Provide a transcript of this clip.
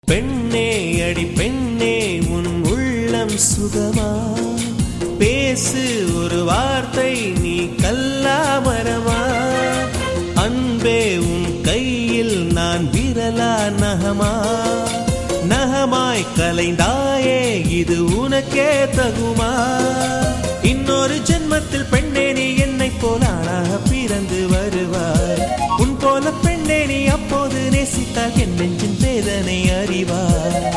பெண்ணே அடி பெண்ணே உன் உள்ளம் சுகமா பேசு ஒரு வார்த்தை நீ கல்லாமரமா அன்பே உன் கையில் நான் விரலா நகமா நகமாய் கலைந்தாயே இது உனக்கே தகுமா இன்னொரு ஜென்மத்தில் பெண்ணே நீ என்னை போல ஆளாக பிறந்து வருவாய் உன் போல பெண்ணே நீ அப்போது நேசித்தால் என் நெஞ்சின் வேதனை அறிவாய்